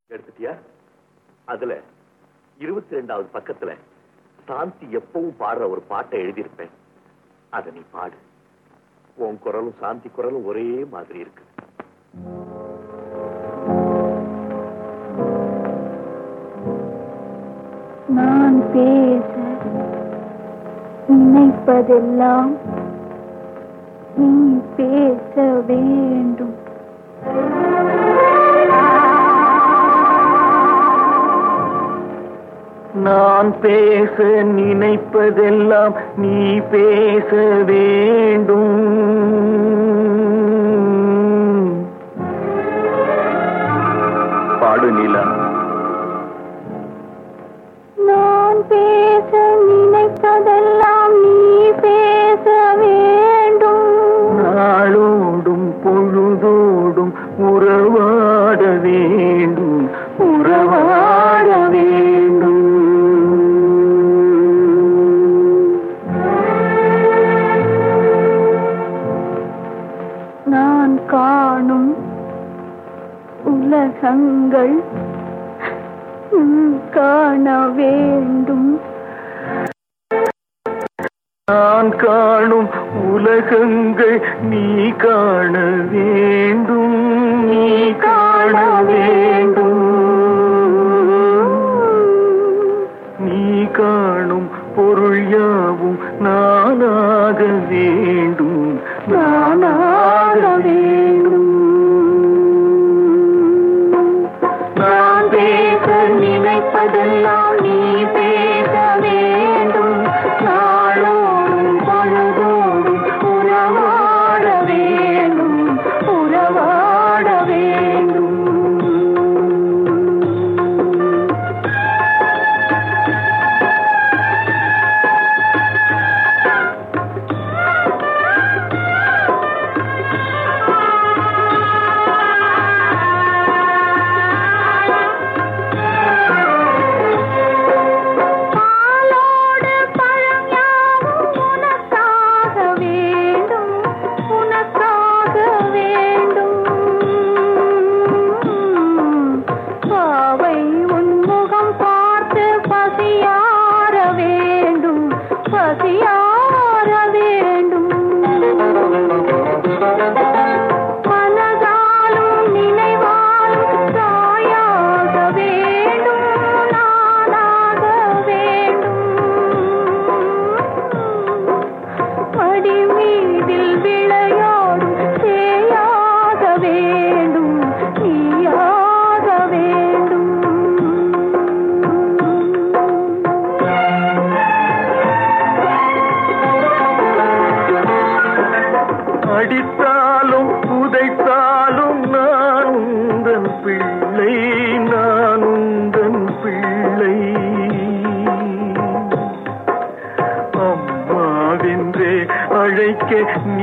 எடுத்துட்டியா அதுல இருபத்தி ரெண்டாவது பக்கத்துல சாந்தி எப்பவும் பாடுற ஒரு பாட்டை எழுதியிருப்பேன் அத நீ பாடு உன் குரலும் சாந்தி குரலும் ஒரே மாதிரி இருக்கு நான் பேச நினைப்பதெல்லாம் நீ பேச வேண்டும் நான் பேச நினைப்பதெல்லாம் நீ பேச வேண்டும் பாடு நிலா நான் பேச நினைப்பதெல்லாம் நீ பேச வேண்டும் நாளோடும் பொழுதோடும் உறவாட வேண்டும் உறவாட வேண்டும் நான் காணும் உலகங்கள் நீ காண வேண்டும் நான் காணும் உலகங்கள் நீ காண வேண்டும் நீ காண வேண்டும் நீ காணும் பொருள் யாவும் நானாக வேண்டும் நானாக வேண்டும் நான் பேச நினைப்பதெல்லாம் நீ பேச வேண்டும் நாளோடும் பொழுதோடும் உறவாட வேண்டும் உறவாட வேண்டும் பாலோடு பழம் யாவும் உனக்காக வேண்டும் உனக்காக வேண்டும் பாவை உன்முகம் பார்த்து பசியார வேண்டும் பசியார வேண்டும் மனதாலும் நினைவாலும் தாயாக வேண்டும் நானாக வேண்டும் மடி மீதில் விளையாடும் சேயாக வேண்டும் நீயாக வேண்டும் அடித்தாலும் உதைத்தாலும் நான் உந்தன் பிள்ளை நான் உந்தன் பிள்ளை அம்மாவென்றே அழைக்க